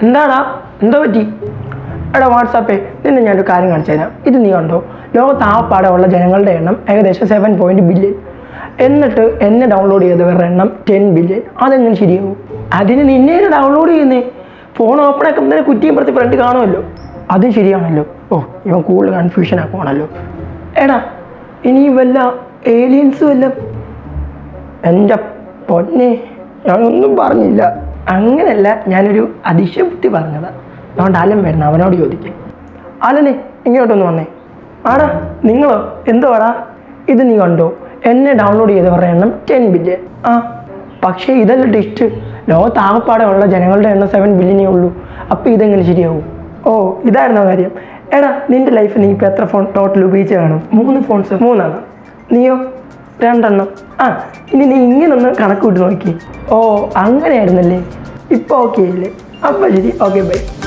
എന്താടാ എന്താ പറ്റി എടാ വാട്സാപ്പേ നിന്നെ ഞാനൊരു കാര്യം കാണിച്ചു തരാം ഇത് നീ കണ്ടോ ലോകത്ത് ആപ്പാടെ ഉള്ള ജനങ്ങളുടെ എണ്ണം ഏകദേശം സെവൻ പോയിന്റ് ബില്യൺ എന്നിട്ട് എന്നെ ഡൗൺലോഡ് ചെയ്തവരുടെ എണ്ണം ടെൻ ബില്യൺ അതെങ്ങനെ ശരിയാവും അതിന് നിന്നെ ഡൗൺലോഡ് ചെയ്യുന്നേ ഫോൺ ഓപ്പൺ ആക്കുമ്പോൾ കുറ്റിയും പ്രതി ഫ്രണ്ട് കാണുമല്ലോ അതും ശരിയാണല്ലോ ഓ ഇവൻ കൂടുതൽ കൺഫ്യൂഷൻ ആക്കുവാണല്ലോ എടാ ഇനി വല്ല ഏലിയൻസ് വല്ല എൻ്റെ പൊന്നെ ഞാനൊന്നും പറഞ്ഞില്ല അങ്ങനെയല്ല ഞാനൊരു അതിശബുദ്ധി പറഞ്ഞതാ അതുകൊണ്ട് അലൻ വരണം അവനോട് ചോദിക്കേ അലനെ ഇങ്ങോട്ടൊന്ന് വന്നേ ആടാ നിങ്ങളോ എന്തുവാടാ ഇത് നീ കണ്ടോ എന്നെ ഡൗൺലോഡ് ചെയ്തവരുടെ എണ്ണം ടെൻ ബില്യൺ ആ പക്ഷേ ഇതല്ല ടിസ്റ്റ് ലോകത്ത് ആകപ്പാടെ ഉള്ള ജനങ്ങളുടെ എണ്ണം സെവൻ ബില്യനേ ഉള്ളൂ അപ്പോൾ ഇതെങ്ങനെ ശരിയാവും ഓ ഇതായിരുന്നോ കാര്യം എടാ നിന്റെ ലൈഫിൽ നീ ഇപ്പോൾ എത്ര ഫോൺ ടോട്ടൽ ഉപയോഗിച്ച് കാണും മൂന്ന് ഫോൺസ് മൂന്നെണ്ണം നീയോ രണ്ടെണ്ണം ആ ഇനി നീ ഇങ്ങനൊന്ന് കണക്ക് കൂട്ടി നോക്കി ഓ അങ്ങനെയായിരുന്നല്ലേ ഇപ്പോൾ ഓക്കെ അല്ലേ അപ്പം ശരി ഓക്കെ ബൈ